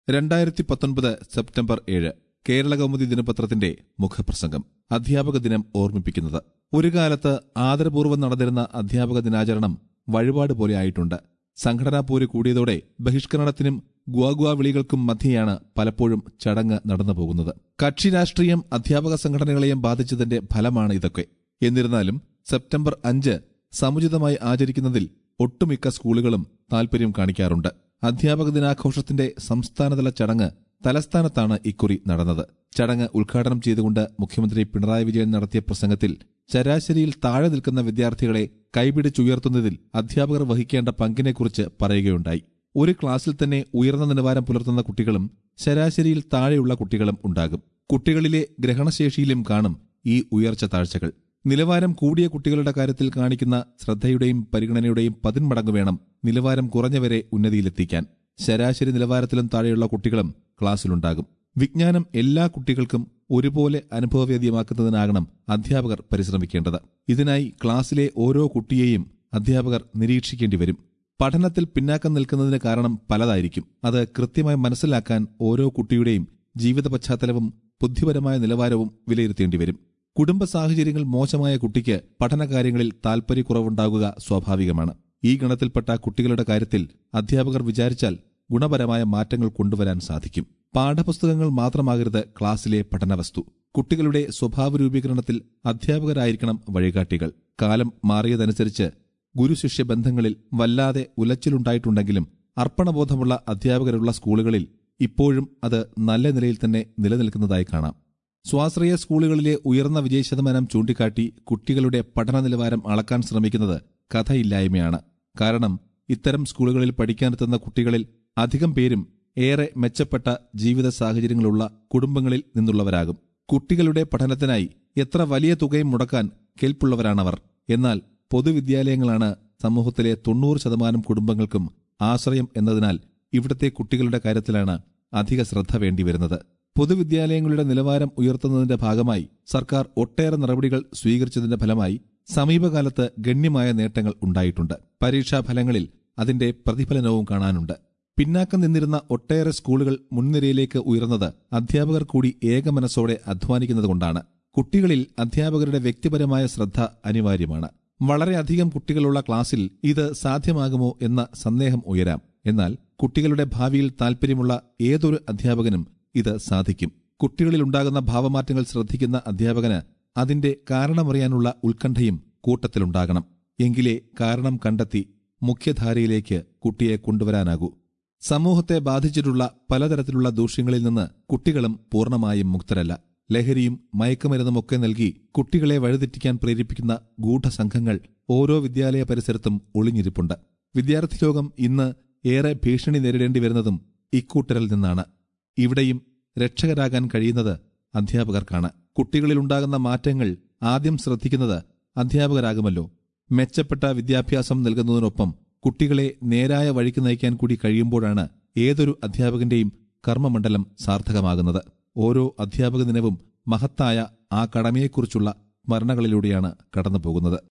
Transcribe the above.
രണ്ടായിരത്തി പത്തൊൻപത് സെപ്റ്റംബർ ഏഴ് കേരള കൗമുദി ദിനപത്രത്തിന്റെ മുഖപ്രസംഗം അധ്യാപക ദിനം ഓർമ്മിപ്പിക്കുന്നത് ഒരു കാലത്ത് ആദരപൂർവ്വം നടന്നിരുന്ന അധ്യാപക ദിനാചരണം വഴിപാട് പോലെ ആയിട്ടുണ്ട് സംഘടനാ പോര് കൂടിയതോടെ ബഹിഷ്കരണത്തിനും ഗ്വാഗ്വാ വിളികൾക്കും മധ്യയാണ് പലപ്പോഴും ചടങ്ങ് നടന്നു പോകുന്നത് കക്ഷി രാഷ്ട്രീയം അധ്യാപക സംഘടനകളെയും ബാധിച്ചതിന്റെ ഫലമാണ് ഇതൊക്കെ എന്നിരുന്നാലും സെപ്റ്റംബർ അഞ്ച് സമുചിതമായി ആചരിക്കുന്നതിൽ ഒട്ടുമിക്ക സ്കൂളുകളും താൽപര്യം കാണിക്കാറുണ്ട് അധ്യാപക ദിനാഘോഷത്തിന്റെ സംസ്ഥാനതല ചടങ്ങ് തലസ്ഥാനത്താണ് ഇക്കുറി നടന്നത് ചടങ്ങ് ഉദ്ഘാടനം ചെയ്തുകൊണ്ട് മുഖ്യമന്ത്രി പിണറായി വിജയൻ നടത്തിയ പ്രസംഗത്തിൽ ശരാശരിയിൽ താഴെ നിൽക്കുന്ന വിദ്യാർത്ഥികളെ കൈപിടിച്ചുയർത്തുന്നതിൽ അധ്യാപകർ വഹിക്കേണ്ട പങ്കിനെക്കുറിച്ച് പറയുകയുണ്ടായി ഒരു ക്ലാസ്സിൽ തന്നെ ഉയർന്ന നിലവാരം പുലർത്തുന്ന കുട്ടികളും ശരാശരിയിൽ താഴെയുള്ള കുട്ടികളും ഉണ്ടാകും കുട്ടികളിലെ ഗ്രഹണശേഷിയിലും കാണും ഈ ഉയർച്ച താഴ്ചകൾ നിലവാരം കൂടിയ കുട്ടികളുടെ കാര്യത്തിൽ കാണിക്കുന്ന ശ്രദ്ധയുടെയും പരിഗണനയുടെയും പതിന്മടങ്ങ് വേണം നിലവാരം കുറഞ്ഞവരെ ഉന്നതിയിലെത്തിക്കാൻ ശരാശരി നിലവാരത്തിലും താഴെയുള്ള കുട്ടികളും ക്ലാസ്സിലുണ്ടാകും വിജ്ഞാനം എല്ലാ കുട്ടികൾക്കും ഒരുപോലെ അനുഭവവേദ്യമാക്കുന്നതിനാകണം അധ്യാപകർ പരിശ്രമിക്കേണ്ടത് ഇതിനായി ക്ലാസ്സിലെ ഓരോ കുട്ടിയെയും അധ്യാപകർ നിരീക്ഷിക്കേണ്ടി വരും പഠനത്തിൽ പിന്നാക്കം നിൽക്കുന്നതിന് കാരണം പലതായിരിക്കും അത് കൃത്യമായി മനസ്സിലാക്കാൻ ഓരോ കുട്ടിയുടെയും ജീവിത പശ്ചാത്തലവും ബുദ്ധിപരമായ നിലവാരവും വിലയിരുത്തേണ്ടി വരും കുടുംബ സാഹചര്യങ്ങൾ മോശമായ കുട്ടിക്ക് പഠനകാര്യങ്ങളിൽ താൽപര്യക്കുറവുണ്ടാകുക സ്വാഭാവികമാണ് ഈ ഗണത്തിൽപ്പെട്ട കുട്ടികളുടെ കാര്യത്തിൽ അധ്യാപകർ വിചാരിച്ചാൽ ഗുണപരമായ മാറ്റങ്ങൾ കൊണ്ടുവരാൻ സാധിക്കും പാഠപുസ്തകങ്ങൾ മാത്രമാകരുത് ക്ലാസ്സിലെ പഠനവസ്തു കുട്ടികളുടെ സ്വഭാവ രൂപീകരണത്തിൽ അധ്യാപകരായിരിക്കണം വഴികാട്ടികൾ കാലം മാറിയതനുസരിച്ച് ഗുരുശിഷ്യ ബന്ധങ്ങളിൽ വല്ലാതെ ഉലച്ചിലുണ്ടായിട്ടുണ്ടെങ്കിലും അർപ്പണബോധമുള്ള അധ്യാപകരുള്ള സ്കൂളുകളിൽ ഇപ്പോഴും അത് നല്ല നിലയിൽ തന്നെ നിലനിൽക്കുന്നതായി കാണാം സ്വാശ്രയ സ്കൂളുകളിലെ ഉയർന്ന വിജയശതമാനം ചൂണ്ടിക്കാട്ടി കുട്ടികളുടെ പഠന നിലവാരം അളക്കാൻ ശ്രമിക്കുന്നത് കഥയില്ലായ്മയാണ് കാരണം ഇത്തരം സ്കൂളുകളിൽ പഠിക്കാനെത്തുന്ന കുട്ടികളിൽ അധികം പേരും ഏറെ മെച്ചപ്പെട്ട ജീവിത സാഹചര്യങ്ങളുള്ള കുടുംബങ്ങളിൽ നിന്നുള്ളവരാകും കുട്ടികളുടെ പഠനത്തിനായി എത്ര വലിയ തുകയും മുടക്കാൻ കെൽപ്പുള്ളവരാണവർ എന്നാൽ പൊതുവിദ്യാലയങ്ങളാണ് സമൂഹത്തിലെ തൊണ്ണൂറ് ശതമാനം കുടുംബങ്ങൾക്കും ആശ്രയം എന്നതിനാൽ ഇവിടുത്തെ കുട്ടികളുടെ കാര്യത്തിലാണ് അധിക ശ്രദ്ധ വേണ്ടിവരുന്നത് പൊതുവിദ്യാലയങ്ങളുടെ നിലവാരം ഉയർത്തുന്നതിന്റെ ഭാഗമായി സർക്കാർ ഒട്ടേറെ നടപടികൾ സ്വീകരിച്ചതിന്റെ ഫലമായി സമീപകാലത്ത് ഗണ്യമായ നേട്ടങ്ങൾ ഉണ്ടായിട്ടുണ്ട് പരീക്ഷാ ഫലങ്ങളിൽ അതിന്റെ പ്രതിഫലനവും കാണാനുണ്ട് പിന്നാക്കം നിന്നിരുന്ന ഒട്ടേറെ സ്കൂളുകൾ മുൻനിരയിലേക്ക് ഉയർന്നത് അധ്യാപകർ കൂടി ഏകമനസ്സോടെ അധ്വാനിക്കുന്നതുകൊണ്ടാണ് കുട്ടികളിൽ അധ്യാപകരുടെ വ്യക്തിപരമായ ശ്രദ്ധ അനിവാര്യമാണ് വളരെയധികം കുട്ടികളുള്ള ക്ലാസ്സിൽ ഇത് സാധ്യമാകുമോ എന്ന സന്ദേഹം ഉയരാം എന്നാൽ കുട്ടികളുടെ ഭാവിയിൽ താൽപ്പര്യമുള്ള ഏതൊരു അധ്യാപകനും ഇത് സാധിക്കും കുട്ടികളിൽ ഉണ്ടാകുന്ന ഭാവമാറ്റങ്ങൾ ശ്രദ്ധിക്കുന്ന അധ്യാപകന് അതിന്റെ കാരണമറിയാനുള്ള ഉത്കണ്ഠയും കൂട്ടത്തിലുണ്ടാകണം എങ്കിലേ കാരണം കണ്ടെത്തി മുഖ്യധാരയിലേക്ക് കുട്ടിയെ കൊണ്ടുവരാനാകൂ സമൂഹത്തെ ബാധിച്ചിട്ടുള്ള പലതരത്തിലുള്ള ദൂഷ്യങ്ങളിൽ നിന്ന് കുട്ടികളും പൂർണ്ണമായും മുക്തരല്ല ലഹരിയും മയക്കുമരുന്നുമൊക്കെ നൽകി കുട്ടികളെ വഴിതെറ്റിക്കാൻ പ്രേരിപ്പിക്കുന്ന ഗൂഢസംഘങ്ങൾ ഓരോ വിദ്യാലയ പരിസരത്തും ഒളിഞ്ഞിരിപ്പുണ്ട് വിദ്യാർത്ഥി ലോകം ഇന്ന് ഏറെ ഭീഷണി നേരിടേണ്ടി വരുന്നതും ഇക്കൂട്ടരിൽ നിന്നാണ് ഇവിടെയും രക്ഷകരാകാൻ കഴിയുന്നത് അധ്യാപകർക്കാണ് കുട്ടികളിലുണ്ടാകുന്ന മാറ്റങ്ങൾ ആദ്യം ശ്രദ്ധിക്കുന്നത് അധ്യാപകരാകുമല്ലോ മെച്ചപ്പെട്ട വിദ്യാഭ്യാസം നൽകുന്നതിനൊപ്പം കുട്ടികളെ നേരായ വഴിക്ക് നയിക്കാൻ കൂടി കഴിയുമ്പോഴാണ് ഏതൊരു അധ്യാപകന്റെയും കർമ്മമണ്ഡലം സാർത്ഥകമാകുന്നത് ഓരോ അധ്യാപക ദിനവും മഹത്തായ ആ കടമയെക്കുറിച്ചുള്ള സ്മരണകളിലൂടെയാണ് കടന്നുപോകുന്നത്